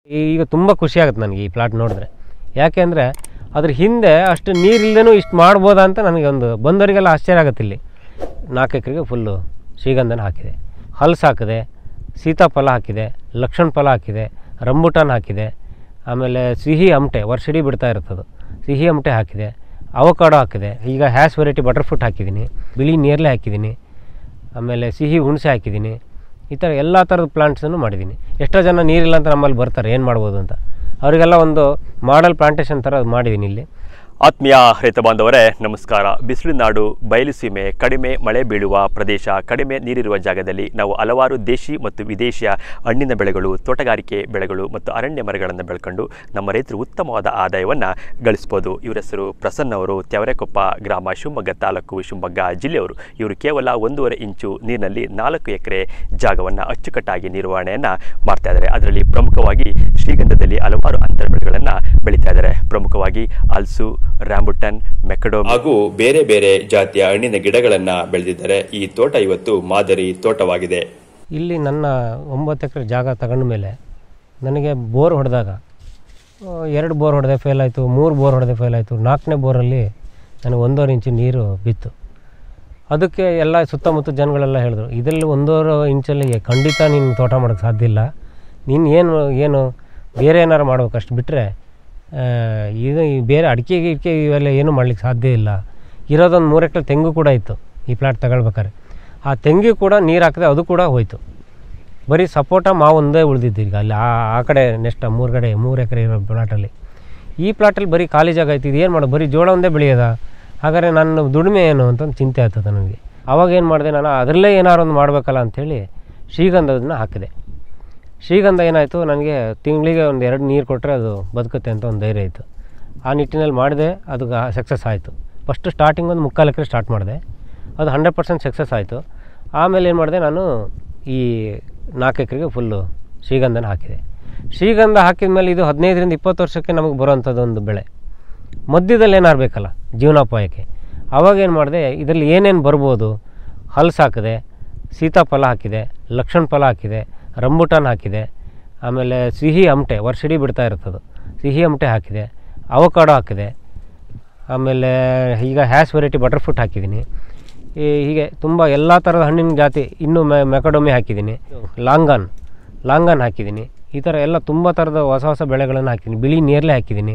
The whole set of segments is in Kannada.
ಈಗ ತುಂಬ ಖುಷಿ ಆಗುತ್ತೆ ನನಗೆ ಈ ಪ್ಲಾಟ್ ನೋಡಿದ್ರೆ ಯಾಕೆಂದರೆ ಅದ್ರ ಹಿಂದೆ ಅಷ್ಟು ನೀರಿಲ್ಲದೇನೂ ಇಷ್ಟು ಮಾಡ್ಬೋದಾ ಅಂತ ನನಗೆ ಒಂದು ಬಂದವರಿಗೆಲ್ಲ ಆಶ್ಚರ್ಯ ಆಗುತ್ತೆ ಇಲ್ಲಿ ನಾಲ್ಕು ಎಕರೆಗೆ ಫುಲ್ಲು ಶ್ರೀಗಂಧನ ಹಾಕಿದೆ ಹಲ್ಸ್ ಹಾಕಿದೆ ಸೀತಾಫಲ ಹಾಕಿದೆ ಲಕ್ಷಣ ಫಲ ಹಾಕಿದೆ ರಂಬುಟಾನ್ ಹಾಕಿದೆ ಆಮೇಲೆ ಸಿಹಿ ಅಮಟೆ ವರ್ಷಿಡೀ ಬಿಡ್ತಾ ಇರ್ತದು ಸಿಹಿ ಅಮಟೆ ಹಾಕಿದೆ ಅವಕಾಡೋ ಹಾಕಿದೆ ಈಗ ಹ್ಯಾಸ್ ವೆರೈಟಿ ಬಟರ್ಫ್ರೂಟ್ ಹಾಕಿದ್ದೀನಿ ಬಿಳಿ ನೇರಳೆ ಹಾಕಿದ್ದೀನಿ ಆಮೇಲೆ ಸಿಹಿ ಹುಣಸೆ ಹಾಕಿದ್ದೀನಿ ಈ ಥರ ಎಲ್ಲ ಥರದ ಪ್ಲಾಂಟ್ಸನ್ನು ಮಾಡಿದ್ದೀನಿ ಎಷ್ಟೋ ಜನ ನೀರಿಲ್ಲ ಅಂತ ನಮ್ಮಲ್ಲಿ ಬರ್ತಾರೆ ಏನು ಮಾಡ್ಬೋದು ಅಂತ ಅವರಿಗೆಲ್ಲ ಒಂದು ಮಾಡಲ್ ಪ್ಲಾಂಟೇಶನ್ ಥರ ಮಾಡಿದ್ದೀನಿ ಇಲ್ಲಿ ಆತ್ಮೀಯ ರೈತ ಬಾಂಧವರೇ ನಮಸ್ಕಾರ ಬಿಸಿಲು ನಾಡು ಬಯಲು ಸೀಮೆ ಕಡಿಮೆ ಮಳೆ ಬೀಳುವ ಪ್ರದೇಶ ಕಡಿಮೆ ನೀರಿರುವ ಜಾಗದಲ್ಲಿ ನಾವು ಹಲವಾರು ದೇಶಿ ಮತ್ತು ವಿದೇಶಿಯ ಹಣ್ಣಿನ ಬೆಳೆಗಳು ತೋಟಗಾರಿಕೆ ಬೆಳೆಗಳು ಮತ್ತು ಅರಣ್ಯ ಮರಗಳನ್ನು ಬೆಳ್ಕೊಂಡು ನಮ್ಮ ರೈತರು ಉತ್ತಮವಾದ ಆದಾಯವನ್ನು ಗಳಿಸ್ಬೋದು ಇವರ ಹೆಸರು ಪ್ರಸನ್ನ ಅವರು ತ್ಯವರೆಕೊಪ್ಪ ಗ್ರಾಮ ಶಿವಮೊಗ್ಗ ತಾಲೂಕು ಶಿವಮೊಗ್ಗ ಜಿಲ್ಲೆಯವರು ಇವರು ಕೇವಲ ಒಂದೂವರೆ ಇಂಚು ನೀರಿನಲ್ಲಿ ನಾಲ್ಕು ಎಕರೆ ಜಾಗವನ್ನು ಅಚ್ಚುಕಟ್ಟಾಗಿ ನಿರ್ವಹಣೆಯನ್ನು ಮಾಡ್ತಾ ಇದ್ದಾರೆ ಅದರಲ್ಲಿ ಪ್ರಮುಖವಾಗಿ ಶ್ರೀಗಂಧದಲ್ಲಿ ಹಲವಾರು ಅಂತರ ಬೆಳೆಗಳನ್ನು ಬೆಳೀತಾ ಇದ್ದಾರೆ ಪ್ರಮುಖವಾಗಿ ಹಲ್ಸು ರ್ಯಾಂಬುಟನ್ ಮೆಕಡೋ ಹಾಗೂ ಬೇರೆ ಬೇರೆ ಜಾತಿಯ ಹಣ್ಣಿನ ಗಿಡಗಳನ್ನ ಬೆಳೆದಿದ್ದಾರೆ ಈ ತೋಟ ಇವತ್ತು ಮಾದರಿ ತೋಟವಾಗಿದೆ ಇಲ್ಲಿ ನನ್ನ ಒಂಬತ್ತು ಎಕರೆ ಜಾಗ ತಗೊಂಡ ಮೇಲೆ ನನಗೆ ಬೋರ್ ಹೊಡೆದಾಗ ಆ, ಎರಡು ಬೋರ್ ಹೊಡೆದೆ ಫೇಲ್ ಆಯಿತು ಮೂರು ಬೋರ್ ಹೊಡೆದೆ ಫೇಲ್ ಆಯಿತು ನಾಲ್ಕನೇ ಬೋರಲ್ಲಿ ನನಗೆ ಒಂದೂವರೆ ಇಂಚು ನೀರು ಬಿತ್ತು ಅದಕ್ಕೆ ಎಲ್ಲ ಸುತ್ತಮುತ್ತ ಜನಗಳೆಲ್ಲ ಹೇಳಿದ್ರು ಇದರಲ್ಲಿ ಒಂದೂವರೆ ಇಂಚಲ್ಲಿ ಖಂಡಿತ ನೀನು ತೋಟ ಮಾಡೋಕ್ಕೆ ಸಾಧ್ಯ ಇಲ್ಲ ನೀನು ಏನು ಏನು ಬೇರೆ ಏನಾರು ಮಾಡ್ಬೇಕು ಅಷ್ಟು ಬಿಟ್ಟರೆ ಇದು ಈ ಬೇರೆ ಅಡಿಕೆ ಗಿಡಿಕೆ ಇವೆಲ್ಲ ಏನೂ ಮಾಡ್ಲಿಕ್ಕೆ ಸಾಧ್ಯ ಇಲ್ಲ ಇರೋದೊಂದು ಮೂರು ಎಕರೆ ತೆಂಗು ಕೂಡ ಇತ್ತು ಈ ಪ್ಲಾಟ್ ತಗೊಳ್ಬೇಕಾದ್ರೆ ಆ ತೆಂಗಿಗೆ ಕೂಡ ನೀರು ಹಾಕಿದೆ ಅದು ಕೂಡ ಹೋಯ್ತು ಬರೀ ಸಪೋಟ ಮಾವು ಒಂದೇ ಉಳಿದಿದ್ದು ಈಗ ಅಲ್ಲಿ ಆ ಆ ಕಡೆ ನೆಕ್ಸ್ಟ್ ಮೂರು ಕಡೆ ಮೂರು ಎಕರೆ ಇರೋ ಪ್ಲಾಟಲ್ಲಿ ಈ ಪ್ಲಾಟಲ್ಲಿ ಬರೀ ಖಾಲಿ ಜಾಗ ಐತಿ ಇದು ಏನು ಮಾಡೋದು ಬರೀ ಜೋಳ ಒಂದೇ ಬೆಳೆಯೋದ ಹಾಗಾದ್ರೆ ನನ್ನ ದುಡಿಮೆ ಏನು ಅಂತ ಒಂದು ಚಿಂತೆ ಆಗ್ತದೆ ನನಗೆ ಅವಾಗ ಏನು ಮಾಡಿದೆ ನಾನು ಅದರಲ್ಲೇ ಏನಾರು ಒಂದು ಮಾಡಬೇಕಲ್ಲ ಅಂಥೇಳಿ ಶ್ರೀಗಂಧದನ್ನ ಹಾಕಿದೆ ಶ್ರೀಗಂಧ ಏನಾಯಿತು ನನಗೆ ತಿಂಗಳಿಗೆ ಒಂದು ಎರಡು ನೀರು ಕೊಟ್ಟರೆ ಅದು ಬದುಕುತ್ತೆ ಅಂತ ಒಂದು ಧೈರ್ಯ ಇತ್ತು ಆ ನಿಟ್ಟಿನಲ್ಲಿ ಮಾಡಿದೆ ಅದು ಸಕ್ಸಸ್ ಆಯಿತು ಫಸ್ಟು ಸ್ಟಾರ್ಟಿಂಗ್ ಒಂದು ಮುಕ್ಕಾಲು ಎಕರೆ ಸ್ಟಾರ್ಟ್ ಮಾಡಿದೆ ಅದು ಹಂಡ್ರೆಡ್ ಪರ್ಸೆಂಟ್ ಸಕ್ಸಸ್ ಆಯಿತು ಆಮೇಲೆ ಏನು ಮಾಡಿದೆ ನಾನು ಈ ನಾಲ್ಕು ಎಕರೆಗೆ ಫುಲ್ಲು ಶ್ರೀಗಂಧನ ಹಾಕಿದೆ ಶ್ರೀಗಂಧ ಹಾಕಿದ ಮೇಲೆ ಇದು ಹದಿನೈದರಿಂದ ಇಪ್ಪತ್ತು ವರ್ಷಕ್ಕೆ ನಮಗೆ ಬರೋವಂಥದ್ದು ಒಂದು ಬೆಳೆ ಮಧ್ಯದಲ್ಲಿ ಏನಾರು ಬೇಕಲ್ಲ ಜೀವನೋಪಾಯಕ್ಕೆ ಆವಾಗ ಏನು ಮಾಡಿದೆ ಇದರಲ್ಲಿ ಏನೇನು ಬರ್ಬೋದು ಹಲ್ಸ್ ಹಾಕಿದೆ ಸೀತಾಫಲ ಹಾಕಿದೆ ಲಕ್ಷಣ ಫಲ ಹಾಕಿದೆ ರಂಬುಟಾನ್ ಹಾಕಿದೆ ಆಮೇಲೆ ಸಿಹಿ ಅಮಟೆ ವರ್ಷಿಡೀ ಬಿಡ್ತಾ ಇರ್ತದು ಸಿಹಿ ಅಮಟೆ ಹಾಕಿದೆ ಅವಕಾಡೋ ಹಾಕಿದೆ ಆಮೇಲೆ ಈಗ ಹ್ಯಾಸ್ ವೆರೈಟಿ ಬಟರ್ಫ್ರೂಟ್ ಹಾಕಿದ್ದೀನಿ ಈ ಹೀಗೆ ತುಂಬ ಎಲ್ಲ ಥರದ ಹಣ್ಣಿನ ಜಾತಿ ಇನ್ನೂ ಮೆ ಮೆಕಡೊಮಿ ಹಾಕಿದ್ದೀನಿ ಲಾಂಗಾನ್ ಲಾಂಗಾನ್ ಹಾಕಿದ್ದೀನಿ ಈ ಥರ ಎಲ್ಲ ತುಂಬ ಥರದ ಹೊಸ ಹೊಸ ಬೆಳೆಗಳನ್ನು ಹಾಕಿದ್ದೀನಿ ಬಿಳಿ ನೇರಳೆ ಹಾಕಿದ್ದೀನಿ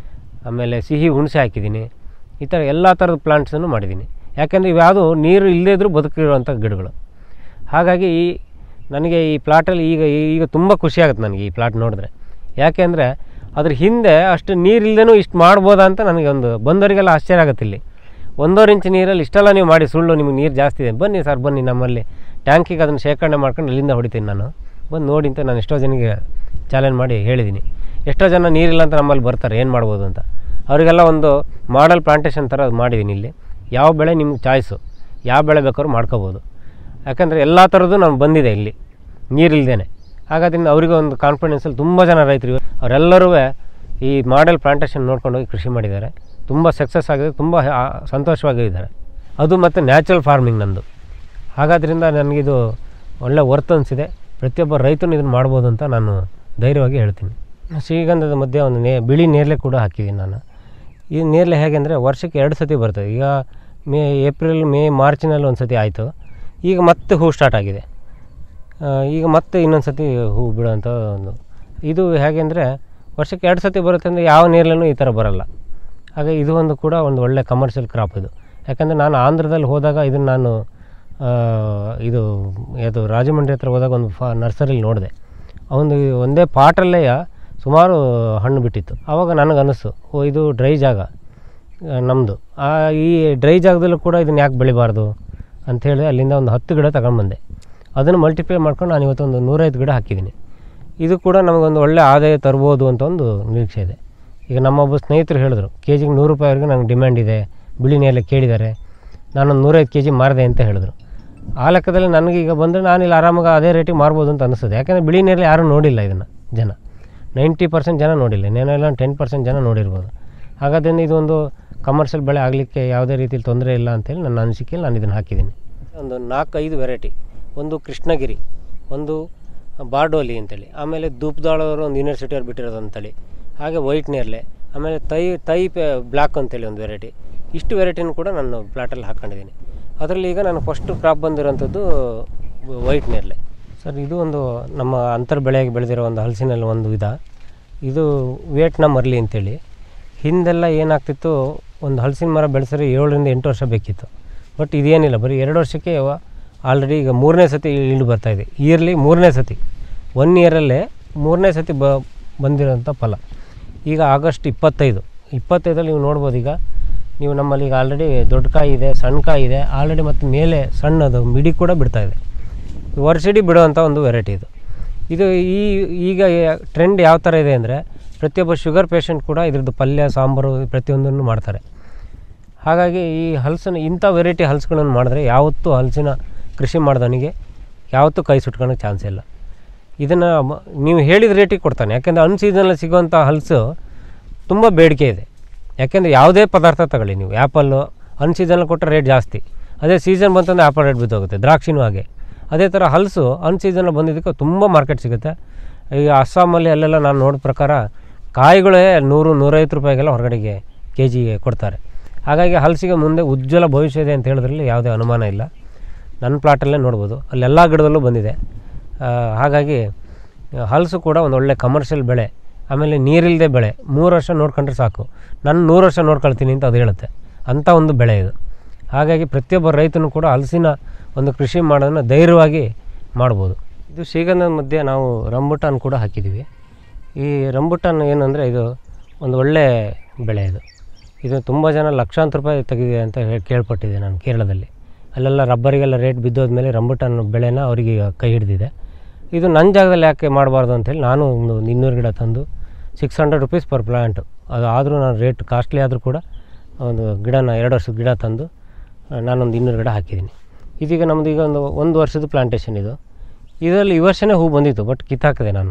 ಆಮೇಲೆ ಸಿಹಿ ಹುಣಸೆ ಹಾಕಿದ್ದೀನಿ ಈ ಥರ ಎಲ್ಲ ಥರದ ಪ್ಲಾಂಟ್ಸನ್ನು ಮಾಡಿದ್ದೀನಿ ಯಾಕೆಂದರೆ ಇವ್ಯಾವುದು ನೀರು ಇಲ್ಲದೇ ಇದ್ದರೂ ಬದುಕಿರುವಂಥ ಗಿಡಗಳು ಹಾಗಾಗಿ ಈ ನನಗೆ ಈ ಪ್ಲಾಟಲ್ಲಿ ಈಗ ಈಗ ತುಂಬ ಖುಷಿ ಆಗುತ್ತೆ ನನಗೆ ಈ ಪ್ಲಾಟ್ ನೋಡಿದ್ರೆ ಯಾಕೆಂದರೆ ಅದ್ರ ಹಿಂದೆ ಅಷ್ಟು ನೀರಿಲ್ಲದೇನೂ ಇಷ್ಟು ಮಾಡ್ಬೋದಾ ಅಂತ ನನಗೆ ಒಂದು ಬಂದವರಿಗೆಲ್ಲ ಆಶ್ಚರ್ಯ ಆಗುತ್ತೆ ಇಲ್ಲಿ ಒಂದೂವರೆ ಇಂಚು ನೀರಲ್ಲಿ ಇಷ್ಟೆಲ್ಲ ನೀವು ಮಾಡಿ ಸುಳ್ಳು ನಿಮಗೆ ನೀರು ಜಾಸ್ತಿ ಇದೆ ಬನ್ನಿ ಸರ್ ಬನ್ನಿ ನಮ್ಮಲ್ಲಿ ಟ್ಯಾಂಕಿಗೆ ಅದನ್ನು ಶೇಖರಣೆ ಮಾಡ್ಕೊಂಡು ಅಲ್ಲಿಂದ ಹೊಡಿತೀನಿ ನಾನು ಬಂದು ನೋಡಿ ಅಂತ ನಾನು ಎಷ್ಟೋ ಜನಕ್ಕೆ ಚಾಲೆಂಜ್ ಮಾಡಿ ಹೇಳಿದ್ದೀನಿ ಎಷ್ಟೋ ಜನ ನೀರಿಲ್ಲ ಅಂತ ನಮ್ಮಲ್ಲಿ ಬರ್ತಾರೆ ಏನು ಮಾಡ್ಬೋದು ಅಂತ ಅವರಿಗೆಲ್ಲ ಒಂದು ಮಾಡಲ್ ಪ್ಲಾಂಟೇಶನ್ ಥರ ಮಾಡಿದ್ದೀನಿ ಇಲ್ಲಿ ಯಾವ ಬೆಳೆ ನಿಮ್ಗೆ ಚಾಯ್ಸು ಯಾವ ಬೆಳೆ ಬೇಕಾದ್ರೂ ಮಾಡ್ಕೋಬೋದು ಯಾಕಂದರೆ ಎಲ್ಲ ಥರದ್ದು ನಾನು ಬಂದಿದೆ ಇಲ್ಲಿ ನೀರಿಲ್ದೇನೆ ಹಾಗಾದ್ರಿಂದ ಅವರಿಗೆ ಒಂದು ಕಾನ್ಫಿಡೆನ್ಸಲ್ಲಿ ತುಂಬ ಜನ ರೈತರು ಅವರೆಲ್ಲರೂ ಈ ಮಾಡೆಲ್ ಪ್ಲಾಂಟೇಶನ್ ನೋಡ್ಕೊಂಡು ಹೋಗಿ ಕೃಷಿ ಮಾಡಿದ್ದಾರೆ ತುಂಬ ಸಕ್ಸಸ್ ಆಗಿದೆ ತುಂಬ ಆ- ಸಂತೋಷವಾಗಿದ್ದಾರೆ ಅದು ಮತ್ತು ನ್ಯಾಚುರಲ್ ಫಾರ್ಮಿಂಗ್ ನಂದು ಹಾಗಾದ್ರಿಂದ ನನಗಿದು ಒಳ್ಳೆ ವರ್ತ್ ಅನಿಸಿದೆ ಪ್ರತಿಯೊಬ್ಬ ರೈತನು ಇದನ್ನು ಮಾಡ್ಬೋದು ಅಂತ ನಾನು ಧೈರ್ಯವಾಗಿ ಹೇಳ್ತೀನಿ ಶ್ರೀಗಂಧದ ಮಧ್ಯೆ ಒಂದು ನೇ ಬಿಳಿ ನೇರಳೆ ಕೂಡ ಹಾಕಿದ್ದೀನಿ ನಾನು ಈ ನೇರಳೆ ಹೇಗೆ ಅಂದರೆ ವರ್ಷಕ್ಕೆ ಎರಡು ಸತಿ ಬರ್ತದೆ ಈಗ ಮೇ ಏಪ್ರಿಲ್ ಮೇ ಮಾರ್ಚಿನಲ್ಲಿ ಒಂದು ಸತಿ ಆಯಿತು ಈಗ ಮತ್ತೆ ಹೂ ಸ್ಟಾರ್ಟ್ ಆಗಿದೆ ಆ, ಈಗ ಮತ್ತೆ ಇನ್ನೊಂದು ಸತಿ ಹೂ ಬಿಡೋಂಥ ಒಂದು ಇದು ಹೇಗೆ ಅಂದರೆ ವರ್ಷಕ್ಕೆ ಎರಡು ಸತಿ ಬರುತ್ತೆ ಅಂದರೆ ಯಾವ ನೇರಳೆನೂ ಈ ಥರ ಬರಲ್ಲ ಹಾಗೆ ಇದು ಒಂದು ಕೂಡ ಒಂದು ಒಳ್ಳೆ ಕಮರ್ಷಿಯಲ್ ಕ್ರಾಪ್ ಇದು ಯಾಕಂದರೆ ನಾನು ಆಂಧ್ರದಲ್ಲಿ ಹೋದಾಗ ಇದನ್ನು ನಾನು ಆ, ಇದು ಅದು ರಾಜಮಂಡ್ರಿ ಹತ್ರ ಹೋದಾಗ ಒಂದು ಫಾ ನರ್ಸರಿಲಿ ನೋಡಿದೆ ಒಂದು ಒಂದೇ ಪಾಟಲ್ಲೇ ಸುಮಾರು ಹಣ್ಣು ಬಿಟ್ಟಿತ್ತು ಆವಾಗ ನನಗೆ ಅನ್ನಿಸ್ತು ಓ ಇದು ಡ್ರೈ ಜಾಗ ನಮ್ಮದು ಆ ಈ ಡ್ರೈ ಜಾಗದಲ್ಲೂ ಕೂಡ ಇದನ್ನು ಯಾಕೆ ಬೆಳಿಬಾರ್ದು ಅಂಥೇಳಿ ಅಲ್ಲಿಂದ ಒಂದು ಹತ್ತು ಗಿಡ ತಗೊಂಡ್ಬಂದೆ ಅದನ್ನು ಮಲ್ಟಿಪ್ಲೈ ಮಾಡ್ಕೊಂಡು ನಾನು ಇವತ್ತು ಒಂದು ನೂರೈದು ಗಿಡ ಹಾಕಿದ್ದೀನಿ ಇದು ಕೂಡ ನಮಗೊಂದು ಒಳ್ಳೆ ಆದಾಯ ತರ್ಬೋದು ಅಂತ ಒಂದು ನಿರೀಕ್ಷೆ ಇದೆ ಈಗ ನಮ್ಮೊಬ್ಬ ಸ್ನೇಹಿತರು ಹೇಳಿದ್ರು ಕೆ ಜಿಗೆ ನೂರು ರೂಪಾಯಿವರೆಗೂ ನನಗೆ ಡಿಮ್ಯಾಂಡ್ ಇದೆ ಬಿಳಿ ನೇರಳೆ ಕೇಳಿದ್ದಾರೆ ನಾನೊಂದು ನೂರೈದು ಕೆ ಜಿ ಮಾರಿದೆ ಅಂತ ಹೇಳಿದ್ರು ಆ ಲೆಕ್ಕದಲ್ಲಿ ನನಗೆ ಈಗ ಬಂದರೆ ನಾನು ಇಲ್ಲಿ ಆರಾಮಾಗಿ ಅದೇ ರೇಟಿಗೆ ಮಾರ್ಬೋದು ಅಂತ ಅನಿಸ್ತದೆ ಯಾಕಂದರೆ ಬಿಳಿ ನೇರಳೆ ಯಾರೂ ನೋಡಿಲ್ಲ ಇದನ್ನು ಜನ ನೈಂಟಿ ಪರ್ಸೆಂಟ್ ಜನ ನೋಡಿಲ್ಲ ಇನ್ನೇನೆಲ್ಲ ಟೆನ್ ಪರ್ಸೆಂಟ್ ಜನ ನೋಡಿರ್ಬೋದು ಹಾಗಾದ್ರಿಂದ ಇದೊಂದು ಕಮರ್ಷಿಯಲ್ ಬೆಳೆ ಆಗಲಿಕ್ಕೆ ಯಾವುದೇ ರೀತಿಯಲ್ಲಿ ತೊಂದರೆ ಇಲ್ಲ ಅಂತೇಳಿ ನನ್ನ ಅನಿಸಿಕೆಯಲ್ಲಿ ನಾನು ಇದನ್ನು ಹಾಕಿದ್ದೀನಿ ಒಂದು ನಾಲ್ಕೈದು ವೆರೈಟಿ ಒಂದು ಕೃಷ್ಣಗಿರಿ ಒಂದು ಬಾರ್ಡೋಲಿ ಅಂತೇಳಿ ಆಮೇಲೆ ಧೂಪ್ದಾಳವರು ಒಂದು ಯೂನಿವರ್ಸಿಟಿಯವ್ರು ಬಿಟ್ಟಿರೋದು ಒಂದು ತಳಿ ಹಾಗೆ ವೈಟ್ ನೇರ್ಲೆ ಆಮೇಲೆ ತೈ ತೈ ಬ್ಲ್ಯಾಕ್ ಅಂತೇಳಿ ಒಂದು ವೆರೈಟಿ ಇಷ್ಟು ವೆರೈಟಿನೂ ಕೂಡ ನಾನು ಪ್ಲಾಟಲ್ಲಿ ಹಾಕ್ಕೊಂಡಿದ್ದೀನಿ ಅದರಲ್ಲಿ ಈಗ ನಾನು ಫಸ್ಟ್ ಕ್ರಾಪ್ ಬಂದಿರೋಂಥದ್ದು ವೈಟ್ ನೇರ್ಲೆ ಸರ್ ಇದು ಒಂದು ನಮ್ಮ ಅಂತರ್ ಬೆಳೆಯಾಗಿ ಬೆಳೆದಿರೋ ಒಂದು ಹಲಸಿನಲ್ಲಿ ಒಂದು ವಿಧ ಇದು ವಿಯೆಟ್ನಾಮ್ ಅರ್ಲಿ ಅಂತೇಳಿ ಹಿಂದೆಲ್ಲ ಏನಾಗ್ತಿತ್ತು ಒಂದು ಹಲಸಿನ ಮರ ಬೆಳೆಸಿದ್ರೆ ಏಳರಿಂದ ಎಂಟು ವರ್ಷ ಬೇಕಿತ್ತು ಬಟ್ ಇದೇನಿಲ್ಲ ಬರೀ ಎರಡು ವರ್ಷಕ್ಕೆ ಆಲ್ರೆಡಿ ಈಗ ಮೂರನೇ ಸತಿ ಇಳಿದು ಬರ್ತಾಯಿದೆ ಇಯರ್ಲಿ ಮೂರನೇ ಸತಿ ಒನ್ ಇಯರಲ್ಲೇ ಮೂರನೇ ಸತಿ ಬ ಬಂದಿರೋಂಥ ಫಲ ಈಗ ಆಗಸ್ಟ್ ಇಪ್ಪತ್ತೈದು ಇಪ್ಪತ್ತೈದಲ್ಲಿ ನೀವು ನೋಡ್ಬೋದು ಈಗ ನೀವು ನಮ್ಮಲ್ಲಿ ಈಗ ಆಲ್ರೆಡಿ ದೊಡ್ಡ ಕಾಯಿ ಇದೆ ಸಣ್ಣ ಕಾಯಿ ಇದೆ ಆಲ್ರೆಡಿ ಮತ್ತು ಮೇಲೆ ಸಣ್ಣದು ಮಿಡಿ ಕೂಡ ಬಿಡ್ತಾ ಇದೆ ವರ್ಷಿಡಿ ಬಿಡುವಂಥ ಒಂದು ವೆರೈಟಿ ಇದು ಇದು ಈ ಈಗ ಟ್ರೆಂಡ್ ಯಾವ ಥರ ಇದೆ ಅಂದರೆ ಪ್ರತಿಯೊಬ್ಬ ಶುಗರ್ ಪೇಷಂಟ್ ಕೂಡ ಇದ್ರದ್ದು ಪಲ್ಯ ಸಾಂಬಾರು ಪ್ರತಿಯೊಂದನ್ನು ಮಾಡ್ತಾರೆ ಹಾಗಾಗಿ ಈ ಹಲಸನ್ನು ಇಂಥ ವೆರೈಟಿ ಹಲಸುಗಳನ್ನು ಮಾಡಿದ್ರೆ ಯಾವತ್ತೂ ಹಲಸಿನ ಕೃಷಿ ಮಾಡಿದವನಿಗೆ ಯಾವತ್ತೂ ಕೈ ಸುಟ್ಕೊಳಕ್ಕೆ ಚಾನ್ಸ್ ಇಲ್ಲ ಇದನ್ನು ನೀವು ಹೇಳಿದ ರೇಟಿಗೆ ಕೊಡ್ತಾನೆ ಯಾಕೆಂದರೆ ಅನ್ ಸೀಸನಲ್ಲಿ ಸಿಗುವಂಥ ಹಲಸು ತುಂಬ ಬೇಡಿಕೆ ಇದೆ ಯಾಕೆಂದರೆ ಯಾವುದೇ ಪದಾರ್ಥ ತಗೊಳ್ಳಿ ನೀವು ಆ್ಯಪಲ್ಲು ಅನ್ ಸೀಸನಲ್ಲಿ ಕೊಟ್ಟರೆ ರೇಟ್ ಜಾಸ್ತಿ ಅದೇ ಸೀಸನ್ ಬಂತಂದರೆ ಆ್ಯಪಲ್ ರೇಟ್ ಬಿದ್ದೋಗುತ್ತೆ ದ್ರಾಕ್ಷಿನೂ ಹಾಗೆ ಅದೇ ಥರ ಹಲಸು ಅನ್ ಸೀಸನಲ್ಲಿ ಬಂದಿದ್ದಕ್ಕೆ ತುಂಬ ಮಾರ್ಕೆಟ್ ಸಿಗುತ್ತೆ ಈಗ ಅಸ್ಸಾಮಲ್ಲಿ ಅಲ್ಲೆಲ್ಲ ನಾನು ನೋಡಿದ ಪ್ರಕಾರ ಕಾಯಿಗಳೇ ನೂರು ನೂರೈವತ್ತು ರೂಪಾಯಿಗೆಲ್ಲ ಹೊರಗಡೆಗೆ ಕೆ ಜಿಗೆ ಕೊಡ್ತಾರೆ ಹಾಗಾಗಿ ಹಲಸಿಗೆ ಮುಂದೆ ಉಜ್ವಲ ಭವಿಷ್ಯ ಇದೆ ಅಂತ ಹೇಳೋದ್ರಲ್ಲಿ ಯಾವುದೇ ಅನುಮಾನ ಇಲ್ಲ ನನ್ನ ಪ್ಲಾಟಲ್ಲೇ ನೋಡ್ಬೋದು ಅಲ್ಲೆಲ್ಲ ಗಿಡದಲ್ಲೂ ಬಂದಿದೆ ಆ, ಹಾಗಾಗಿ ಹಲಸು ಕೂಡ ಒಂದು ಒಳ್ಳೆ ಕಮರ್ಷಿಯಲ್ ಬೆಳೆ ಆಮೇಲೆ ನೀರಿಲ್ಲದೆ ಬೆಳೆ ಮೂರು ವರ್ಷ ನೋಡ್ಕೊಂಡ್ರೆ ಸಾಕು ನಾನು ನೂರು ವರ್ಷ ನೋಡ್ಕೊಳ್ತೀನಿ ಅಂತ ಅದು ಹೇಳುತ್ತೆ ಅಂಥ ಒಂದು ಬೆಳೆ ಇದು ಹಾಗಾಗಿ ಪ್ರತಿಯೊಬ್ಬ ರೈತನು ಕೂಡ ಹಲಸಿನ ಒಂದು ಕೃಷಿ ಮಾಡೋದನ್ನು ಧೈರ್ಯವಾಗಿ ಮಾಡ್ಬೋದು ಇದು ಶ್ರೀಗಂಧದ ಮಧ್ಯೆ ನಾವು ರಂಬುಟಾನ್ ಕೂಡ ಹಾಕಿದ್ದೀವಿ ಈ ರಂಬುಟಾನ್ ಏನಂದರೆ ಇದು ಒಂದು ಒಳ್ಳೆ ಬೆಳೆ ಇದು ಇದು ತುಂಬ ಜನ ಲಕ್ಷಾಂತರ ರೂಪಾಯಿ ತೆಗಿದೆ ಅಂತ ಹೇಳಿ ಕೇಳ್ಪಟ್ಟಿದೆ ನಾನು ಕೇರಳದಲ್ಲಿ ಅಲ್ಲೆಲ್ಲ ರಬ್ಬರಿಗೆಲ್ಲ ರೇಟ್ ಬಿದ್ದೋದ್ಮೇಲೆ ರಂಬುಟಾನ್ ಬೆಳೆನ ಅವರಿಗೆ ಕೈ ಹಿಡಿದಿದೆ ಇದು ನನ್ನ ಜಾಗದಲ್ಲಿ ಯಾಕೆ ಮಾಡಬಾರ್ದು ಅಂತೇಳಿ ನಾನು ಒಂದು ಇನ್ನೂರು ಗಿಡ ತಂದು six hundred rupees per plant ಅದು ಆದರೂ ನಾನು ರೇಟ್ ಕಾಸ್ಟ್ಲಿ ಆದರೂ ಕೂಡ ಒಂದು ಗಿಡನ ಎರಡು ವರ್ಷದ ಗಿಡ ತಂದು ಆ, ನಾನೊಂದು ಇನ್ನೂರು ಗಿಡ ಹಾಕಿದ್ದೀನಿ ಇದೀಗ ನಮ್ಮದು ಈಗ ಒಂದು ಒಂದು ವರ್ಷದ ಪ್ಲಾಂಟೇಷನ್ ಇದು ಇದರಲ್ಲಿ ಈ ವರ್ಷನೇ ಹೂ ಬಂದಿತ್ತು ಬಟ್ ಕಿತ್ತಾಕಿದೆ ನಾನು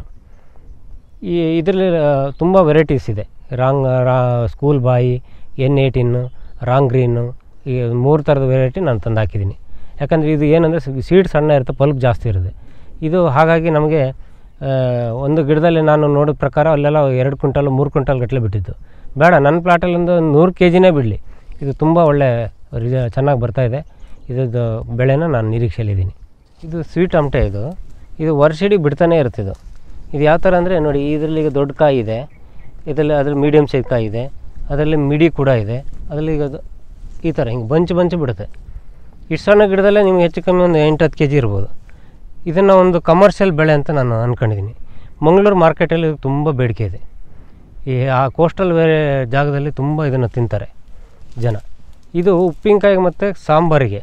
ಈ ಇದರಲ್ಲಿ ತುಂಬ ವೆರೈಟೀಸ್ ಇದೆ ರಾಂಗ್ ರಾ ಸ್ಕೂಲ್ ಬಾಯಿ ಎನ್ ಏಯ್ಟೀನು ರಾಂಗ್ ಗ್ರೀನು ಈ ಮೂರು ಥರದ ವೆರೈಟಿ ನಾನು ತಂದು ಹಾಕಿದ್ದೀನಿ ಯಾಕಂದರೆ ಇದು ಏನಂದರೆ ಸೀಡ್ ಸಣ್ಣ ಇರುತ್ತೆ ಪಲ್ಪ್ ಜಾಸ್ತಿ ಇರುತ್ತೆ ಇದು ಹಾಗಾಗಿ ನಮಗೆ ಆ, ಒಂದು ಗಿಡದಲ್ಲಿ ನಾನು ನೋಡಿದ ಪ್ರಕಾರ ಅಲ್ಲೆಲ್ಲ ಎರಡು ಕ್ವಿಂಟಲ್ ಮೂರು ಕ್ವಿಂಟಲ್ ಗಟ್ಟಲೆ ಬಿಟ್ಟಿದ್ದು ಬೇಡ ನನ್ನ ಪ್ಲಾಟಲ್ಲಿ ಒಂದು ನೂರು ಕೆ ಜಿನೇ ಬಿಡಲಿ ಇದು ತುಂಬ ಒಳ್ಳೆ ರಿಸ ಚೆನ್ನಾಗಿ ಬರ್ತಾಯಿದೆ ಇದ್ರದ್ದು ಬೆಳೆನ ನಾನು ನಿರೀಕ್ಷೆಯಲ್ಲಿದ್ದೀನಿ ಇದು ಸ್ವೀಟ್ ಆಮಟೆ ಇದು ಇದು ವರ್ಷಿಡೀ ಬಿಡ್ತಾನೆ ಇರ್ತಿದ್ದು ಇದು ಯಾವ ಥರ ಅಂದರೆ ನೋಡಿ ಇದರಲ್ಲಿ ಈಗ ದೊಡ್ಡ ಕಾಯಿ ಇದೆ ಇದರಲ್ಲಿ ಅದ್ರಲ್ಲಿ ಮೀಡಿಯಮ್ ಸೈಜ್ ಕಾಯಿ ಇದೆ ಅದರಲ್ಲಿ ಮಿಡಿ ಕೂಡ ಇದೆ ಅದರಲ್ಲಿ ಈಗ ಅದು ಈ ಥರ ಹಿಂಗೆ ಬಂಚ್ ಬಂಚ್ ಬಿಡುತ್ತೆ ಇಷ್ಟು ಸಣ್ಣ ಗಿಡದಲ್ಲೇ ನಿಮ್ಗೆ ಹೆಚ್ಚು ಕಮ್ಮಿ ಒಂದು ಎಂಟು ಹತ್ತು ಕೆ ಜಿ ಇರ್ಬೋದು ಇದನ್ನು ಒಂದು ಕಮರ್ಷಿಯಲ್ ಬೆಳೆ ಅಂತ ನಾನು ಅಂದ್ಕೊಂಡಿದ್ದೀನಿ ಮಂಗಳೂರು ಮಾರ್ಕೆಟಲ್ಲಿ ಇದು ತುಂಬ ಬೇಡಿಕೆ ಇದೆ ಈ ಆ ಕೋಸ್ಟಲ್ ಬೇರೆ ಜಾಗದಲ್ಲಿ ತುಂಬ ಇದನ್ನು ತಿಂತಾರೆ ಜನ ಇದು ಉಪ್ಪಿನಕಾಯಿ ಮತ್ತು ಸಾಂಬಾರಿಗೆ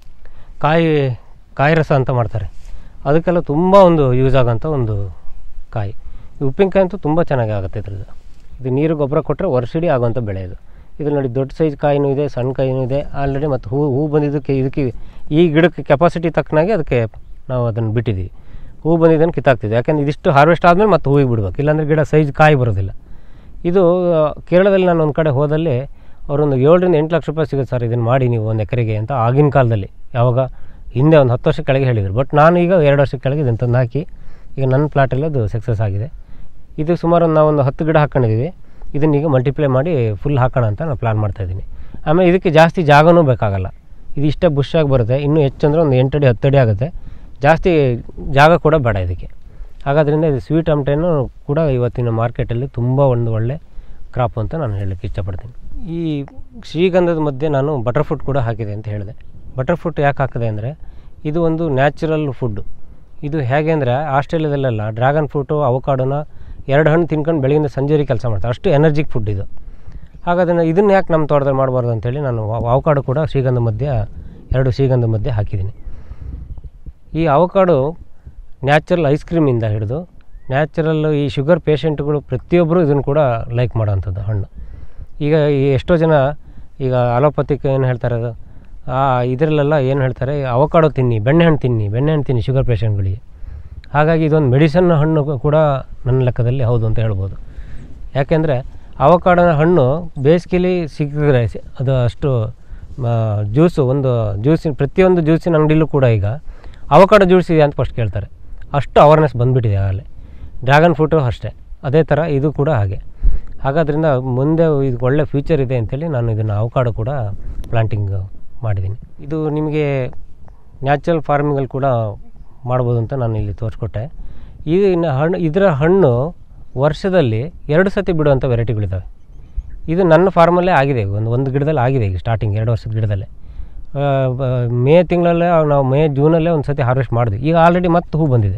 ಕಾಯಿ ಕಾಯಿ ರಸ ಅಂತ ಮಾಡ್ತಾರೆ ಅದಕ್ಕೆಲ್ಲ ತುಂಬ ಒಂದು ಯೂಸ್ ಆಗೋಂಥ ಒಂದು ಕಾಯಿ ಈ ಉಪ್ಪಿನಕಾಯಿ ಅಂತೂ ತುಂಬ ಚೆನ್ನಾಗಿ ಆಗುತ್ತೆ ಇದ್ರದ್ದು ಇದು ನೀರು ಗೊಬ್ಬರ ಕೊಟ್ಟರೆ ವರ್ಷಿಡೀ ಆಗುವಂಥ ಬೆಳೆ ಇದು ಇದು ನೋಡಿ ದೊಡ್ಡ ಸೈಜ್ ಕಾಯಿನೂ ಇದೆ ಸಣ್ಣ ಕಾಯಿನೂ ಇದೆ ಆಲ್ರೆಡಿ ಮತ್ತು ಹೂ ಹೂ ಬಂದಿದ್ದಕ್ಕೆ ಇದಕ್ಕೆ ಈ ಗಿಡಕ್ಕೆ ಕೆಪಾಸಿಟಿ ತಕ್ಕನಾಗಿ ಅದಕ್ಕೆ ನಾವು ಅದನ್ನು ಬಿಟ್ಟಿದ್ದೀವಿ ಹೂ ಬಂದಿದ್ದನ್ನು ಕಿತ್ತಾಕ್ತಿದ್ವಿ ಯಾಕಂದ್ರೆ ಇದಿಷ್ಟು ಹಾರ್ವೆಸ್ಟ್ ಆದಮೇಲೆ ಮತ್ತೆ ಹೂವಿಗೆ ಬಿಡ್ಬೇಕು ಇಲ್ಲಾಂದರೆ ಗಿಡ ಸೈಜ್ ಕಾಯಿ ಬರೋದಿಲ್ಲ ಇದು ಆ, ಕೇರಳದಲ್ಲಿ ನಾನು ಒಂದು ಕಡೆ ಹೋದಲ್ಲಿ ಅವರೊಂದು ಏಳರಿಂದ ಎಂಟು ಲಕ್ಷ ರೂಪಾಯಿ ಸಿಗುತ್ತೆ ಸರ್ ಇದನ್ನು ಮಾಡಿ ನೀವು ಒಂದು ಎಕರೆಗೆ ಅಂತ ಆಗಿನ ಕಾಲದಲ್ಲಿ ಯಾವಾಗ ಹಿಂದೆ ಒಂದು ಹತ್ತು ವರ್ಷ ಕೆಳಗೆ ಹೇಳಿದರು ಬಟ್ ನಾನು ಈಗ ಎರಡು ವರ್ಷದ ಕೆಳಗೆ ಇದನ್ನು ತಂದು ಹಾಕಿ ಈಗ ನನ್ನ ಪ್ಲಾಟಲ್ಲಿ ಅದು ಸಕ್ಸಸ್ ಆಗಿದೆ ಇದು ಸುಮಾರು ಒಂದು ನಾವೊಂದು ಹತ್ತು ಗಿಡ ಹಾಕ್ಕೊಂಡಿದ್ದೀವಿ ಇದನ್ನ ಈಗ ಮಲ್ಟಿಪ್ಲೈ ಮಾಡಿ ಫುಲ್ ಹಾಕೋಣ ಅಂತ ನಾನು ಪ್ಲ್ಯಾನ್ ಮಾಡ್ತಾಯಿದ್ದೀನಿ ಆಮೇಲೆ ಇದಕ್ಕೆ ಜಾಸ್ತಿ ಜಾಗನೂ ಬೇಕಾಗಲ್ಲ ಇದು ಇಷ್ಟೇ ಬುಷಾಗಿ ಬರುತ್ತೆ ಇನ್ನೂ ಹೆಚ್ಚು ಅಂದರೆ ಒಂದು ಎಂಟು ಅಡಿ ಹತ್ತು ಅಡಿ ಆಗುತ್ತೆ ಜಾಸ್ತಿ ಜಾಗ ಕೂಡ ಬೇಡ ಇದಕ್ಕೆ ಹಾಗಾದ್ರಿಂದ ಇದು ಸ್ವೀಟ್ ಆಮ್ಟೆನೂ ಕೂಡ ಇವತ್ತಿನ ಮಾರ್ಕೆಟಲ್ಲಿ ತುಂಬ ಒಂದು ಒಳ್ಳೆ ಕ್ರಾಪ್ ಅಂತ ನಾನು ಹೇಳಕ್ಕೆ ಇಷ್ಟಪಡ್ತೀನಿ ಈ ಶ್ರೀಗಂಧದ ಮಧ್ಯೆ ನಾನು ಬಟರ್ ಫ್ರೂಟ್ ಕೂಡ ಹಾಕಿದೆ ಅಂತ ಹೇಳಿದೆ ಬಟರ್ ಫ್ರೂಟ್ ಯಾಕೆ ಹಾಕಿದೆ ಅಂದರೆ ಇದು ಒಂದು ನ್ಯಾಚುರಲ್ ಫುಡ್ಡು ಇದು ಹೇಗೆ ಅಂದರೆ ಆಸ್ಟ್ರೇಲಿಯಾದಲ್ಲೆಲ್ಲ ಡ್ರ್ಯಾಗನ್ ಫ್ರೂಟು ಅವಕಾಡೋನ ಎರಡು ಹಣ್ಣು ತಿನ್ಕೊಂಡು ಬೆಳಗಿಂದ ಸಂಜೆವರೆಗೆ ಕೆಲಸ ಮಾಡ್ತಾರೆ ಅಷ್ಟು ಎನರ್ಜಿಕ್ ಫುಡ್ ಇದು ಹಾಗಾದ್ರೆ ಇದನ್ನು ಯಾಕೆ ನಮ್ಮ ತೋಟದಲ್ಲಿ ಮಾಡಬಾರ್ದು ಅಂತೇಳಿ ನಾನು ಅವಕಾಡು ಕೂಡ ಶ್ರೀಗಂಧ ಮಧ್ಯೆ ಎರಡು ಶ್ರೀಗಂಧ ಮಧ್ಯೆ ಹಾಕಿದ್ದೀನಿ ಈ ಅವಕಾಡು ನ್ಯಾಚುರಲ್ ಐಸ್ ಕ್ರೀಮಿಂದ ಹಿಡಿದು ನ್ಯಾಚುರಲ್ ಈ ಶುಗರ್ ಪೇಷಂಟ್ಗಳು ಪ್ರತಿಯೊಬ್ಬರು ಇದನ್ನು ಕೂಡ ಲೈಕ್ ಮಾಡೋವಂಥದ್ದು ಹಣ್ಣು ಈಗ ಈ ಎಷ್ಟೋ ಜನ ಈಗ ಅಲೋಪತಿಕ್ ಏನು ಹೇಳ್ತಾರೆ ಅದು ಆ ಇದರಲ್ಲೆಲ್ಲ ಏನು ಹೇಳ್ತಾರೆ ಅವಕಾಡೋ ತಿನ್ನಿ ಬೆಣ್ಣೆಹಣ್ಣು ತಿನ್ನಿ ಬೆಣ್ಣೆಹಣ್ಣು ತಿನ್ನಿ ಶುಗರ್ ಪೇಷಂಟ್ಗಳಿಗೆ ಹಾಗಾಗಿ ಇದೊಂದು ಮೆಡಿಸನ್ ಹಣ್ಣು ಕೂಡ ನನ್ನ ಲೆಕ್ಕದಲ್ಲಿ ಹೌದು ಅಂತ ಹೇಳ್ಬೋದು ಯಾಕೆಂದರೆ ಅವಕಾಡೋನ ಹಣ್ಣು ಬೇಸಿಗೆಲಿ ಸಿಕ್ಕಿದ್ರೆ ಸಿ- ಅದು ಅಷ್ಟು ಜ್ಯೂಸು ಒಂದು ಜ್ಯೂಸಿನ ಪ್ರತಿಯೊಂದು ಜ್ಯೂಸಿನ ಅಂಗಡಿಲೂ ಕೂಡ ಈಗ ಅವಕಾಡೋ ಜ್ಯೂಸ್ ಇದೆ ಅಂತ ಫಸ್ಟ್ ಕೇಳ್ತಾರೆ ಅಷ್ಟು ಅವೇರ್ನೆಸ್ ಬಂದುಬಿಟ್ಟಿದೆ ಆಗಲೇ ಡ್ರ್ಯಾಗನ್ ಫ್ರೂಟು ಅಷ್ಟೇ ಅದೇ ಥರ ಇದು ಕೂಡ ಹಾಗೆ ಹಾಗಾದ್ರಿಂದ ಮುಂದೆ ಇದು ಒಳ್ಳೆ ಫ್ಯೂಚರ್ ಇದೆ ಅಂತೇಳಿ ನಾನು ಇದನ್ನು ಅವಕಾಡೋ ಕೂಡ ಪ್ಲಾಂಟಿಂಗ್ ಮಾಡಿದ್ದೀನಿ ಇದು ನಿಮಗೆ ನ್ಯಾಚುರಲ್ ಫಾರ್ಮಿಂಗಲ್ಲಿ ಕೂಡ ಮಾಡ್ಬೋದು ಅಂತ ನಾನು ಇಲ್ಲಿ ತೋರಿಸ್ಕೊಟ್ಟೆ ಇದು ಇನ್ನು ಹಣ್ಣು ಇದರ ಹಣ್ಣು ವರ್ಷದಲ್ಲಿ ಎರಡು ಸತಿ ಬಿಡುವಂಥ ವೆರೈಟಿಗಳಿದ್ದಾವೆ ಇದು ನನ್ನ ಫಾರ್ಮಲ್ಲೇ ಆಗಿದೆ ಒಂದು ಒಂದು ಗಿಡದಲ್ಲಿ ಆಗಿದೆ ಈಗ ಸ್ಟಾರ್ಟಿಂಗ್ ಎರಡು ವರ್ಷದ ಗಿಡದಲ್ಲೇ ಆ, ಬ- ಮೇ ತಿಂಗಳಲ್ಲೇ ನಾವು ಮೇ ಜೂನಲ್ಲೇ ಒಂದು ಸತಿ ಹಾರ್ವೆಸ್ಟ್ ಮಾಡಿದ್ವಿ ಈಗ ಆಲ್ರೆಡಿ ಮತ್ತೆ ಹೂ ಬಂದಿದೆ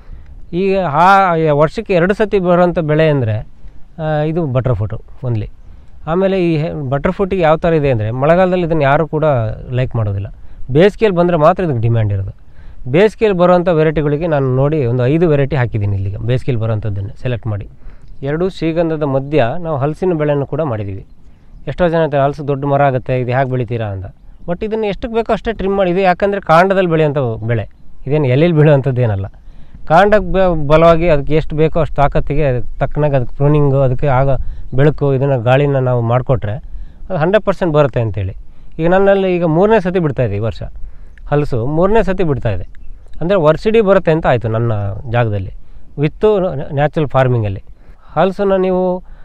ಈಗ ಆ ವರ್ಷಕ್ಕೆ ಎರಡು ಸತಿ ಬರುವಂಥ ಬೆಳೆ ಅಂದರೆ ಇದು ಬಟರ್ ಫ್ರೂಟು ಒನ್ಲಿ ಆಮೇಲೆ ಈ ಬಟರ್ ಫ್ರೂಟಿಗೆ ಯಾವ ಥರ ಇದೆ ಅಂದರೆ ಮಳೆಗಾಲದಲ್ಲಿ ಇದನ್ನು ಯಾರೂ ಕೂಡ ಲೈಕ್ ಮಾಡೋದಿಲ್ಲ ಬೇಸಿಗೆಯಲ್ಲಿ ಬಂದರೆ ಮಾತ್ರ ಇದಕ್ಕೆ ಡಿಮ್ಯಾಂಡ್ ಇರೋದು ಬೇಸಿಗೆಯಲ್ಲಿ ಬರುವಂಥ ವೆರೈಟಿಗಳಿಗೆ ನಾನು ನೋಡಿ ಒಂದು ಐದು ವೆರೈಟಿ ಹಾಕಿದ್ದೀನಿ ಇಲ್ಲಿಗೆ ಬೇಸಿಗೆಯಲ್ಲಿ ಬರುವಂಥದ್ದನ್ನು ಸೆಲೆಕ್ಟ್ ಮಾಡಿ ಎರಡು ಶ್ರೀಗಂಧದ ಮಧ್ಯ ನಾವು ಹಲಸಿನ ಬೆಳೆಯನ್ನು ಕೂಡ ಮಾಡಿದ್ದೀವಿ ಎಷ್ಟೋ ಜನ ಹೇಳ್ತಾರೆ ಹಲಸು ದೊಡ್ಡ ಮರ ಆಗುತ್ತೆ ಇದು ಹೇಗೆ ಬೆಳಿತೀರಾ ಅಂತ ಬಟ್ ಇದನ್ನು ಎಷ್ಟಕ್ಕೆ ಬೇಕೋ ಅಷ್ಟೇ ಟ್ರಿಮ್ ಮಾಡಿ ಇದು ಯಾಕಂದರೆ ಕಾಂಡದಲ್ಲಿ ಬೆಳೆಯುವಂಥ ಬೆಳೆ ಇದೇನು ಎಲೆಯಲ್ಲಿ ಬೀಳುವಂಥದ್ದೇನಲ್ಲ ಕಾಂಡಕ್ಕೆ ಬ ಬಲವಾಗಿ ಅದಕ್ಕೆ ಎಷ್ಟು ಬೇಕೋ ಅಷ್ಟು ತಾಕತ್ತಿಗೆ ತಕ್ಕನಾಗಿ ಅದಕ್ಕೆ ಪ್ರೂನಿಂಗು ಅದಕ್ಕೆ ಆಗ ಬೆಳಕು ಇದನ್ನು ಗಾಳಿನ ನಾವು ಮಾಡಿಕೊಟ್ರೆ ಅದು ಹಂಡ್ರೆಡ್ ಪರ್ಸೆಂಟ್ ಬರುತ್ತೆ ಅಂತೇಳಿ ಈಗ ನನ್ನಲ್ಲಿ ಈಗ ಮೂರನೇ ಸತಿ ಬಿಡ್ತಾ ಇದೆ ಈ ವರ್ಷ ಹಲಸು ಮೂರನೇ ಸತಿ ಬಿಡ್ತಾ ಇದೆ ಅಂದರೆ ವರ್ಷಿಡೀ ಬರುತ್ತೆ ಅಂತ ಆಯಿತು ನನ್ನ ಜಾಗದಲ್ಲಿ ವಿತ್ತು ನ್ಯಾಚುರಲ್ ಫಾರ್ಮಿಂಗಲ್ಲಿ ಹಲಸನ್ನು ನೀವು